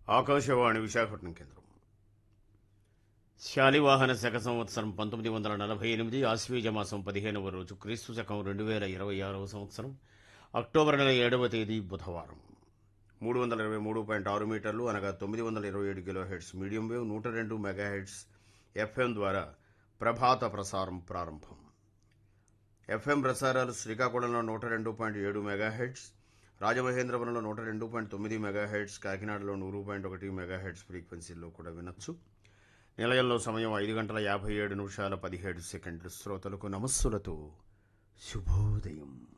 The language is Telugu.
ఆకాశవాణి విశాఖపట్నం కేంద్రం శాలివాహన శక సంవత్సరం పంతొమ్మిది వందల నలభై ఎనిమిది ఆశ్వీజ మాసం పదిహేనవ రోజు క్రీస్తు శకం రెండు వేల ఇరవై ఆరవ సంవత్సరం అక్టోబర్ నెల ఏడవ తేదీ బుధవారం మూడు వందల ఇరవై మూడు పాయింట్ ఆరు మీటర్లు అనగా తొమ్మిది వందల ఇరవై ఏడు కిలో హెడ్స్ మీడియం వేవ్ నూట రెండు మెగా హెడ్స్ ఎఫ్ఎం ద్వారా ప్రభాత ప్రసారం ప్రారంభం ఎఫ్ఎం ప్రసారాలు శ్రీకాకుళంలో నూట రెండు పాయింట్ ఏడు మెగా హెడ్స్ రాజమహేంద్రవరంలో నూట రెండు పాయింట్ తొమ్మిది మెగా హెడ్స్ కాకినాడలో నూరు పాయింట్ ఒకటి మెగా హెడ్స్ ఫ్రీక్వెన్సీల్లో కూడా వినొచ్చు నిలయంలో సమయం ఐదు గంటల యాభై ఏడు నిమిషాల పదిహేడు సెకండ్లు శ్రోతలకు నమస్సులతో శుభోదయం